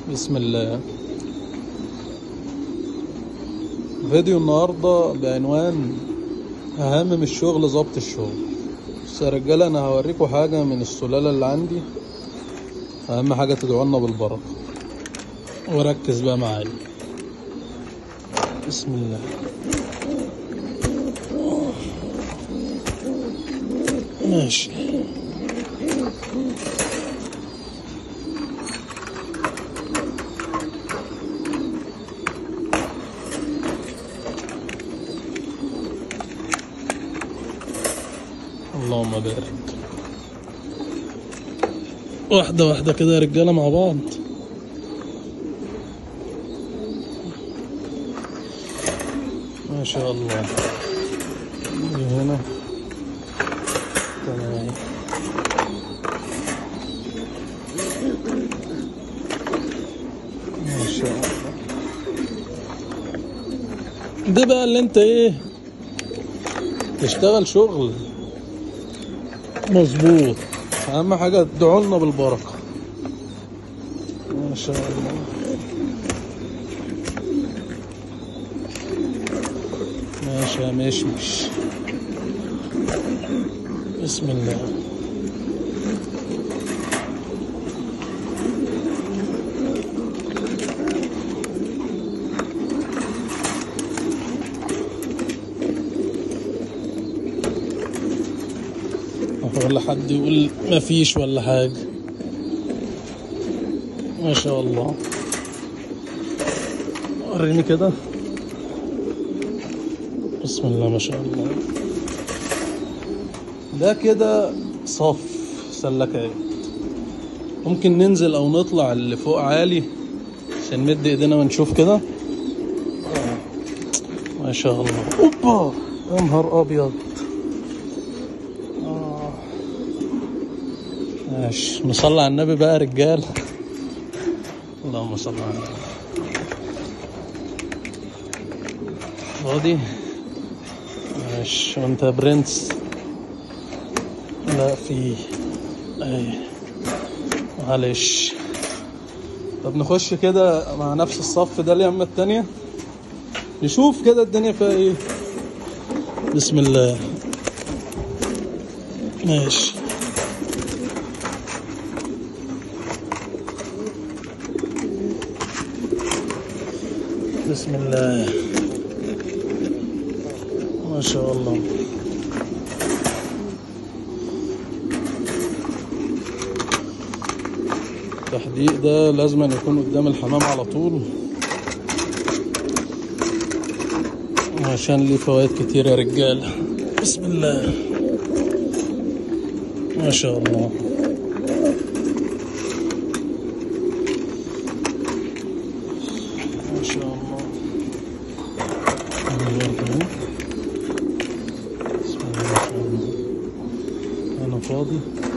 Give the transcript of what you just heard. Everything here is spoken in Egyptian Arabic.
بسم الله فيديو النهاردة بعنوان أهم من الشغل ظبط الشغل بس يا رجالة أنا هوريكم حاجة من السلالة اللي عندي أهم حاجة تدعونا بالبركة وركز بقى معايا بسم الله ماشي اللهم بارك واحدة واحدة كده يا رجالة مع بعض ما شاء الله دي هنا تمام ما شاء الله ده بقى اللي انت ايه تشتغل شغل مظبوط اهم حاجه تدعوا لنا بالبركه ما شاء الله ماشي يا مشمش بسم الله ولا حد يقول ما فيش ولا حاجة ما شاء الله وريني كده بسم الله ما شاء الله ده كده صف سلكات ممكن ننزل او نطلع اللي فوق عالي عشان نمد ايدينا ونشوف كده ما شاء الله اوبا يا نهار ابيض ماشي نصلي على النبي بقى يا رجال اللهم صل على النبي فاضي ماشي وانت يا برنس لا في اي معلش طب نخش كده مع نفس الصف ده اليمة التانية نشوف كده الدنيا فيها ايه بسم الله ماشي بسم الله ما شاء الله التحديق ده لازم أن يكون قدام الحمام على طول عشان ليه فوائد كتير يا رجال بسم الله ما شاء الله ما شاء الله أنا برضه أهو. بسم الله ما شاء الله أنا فاضي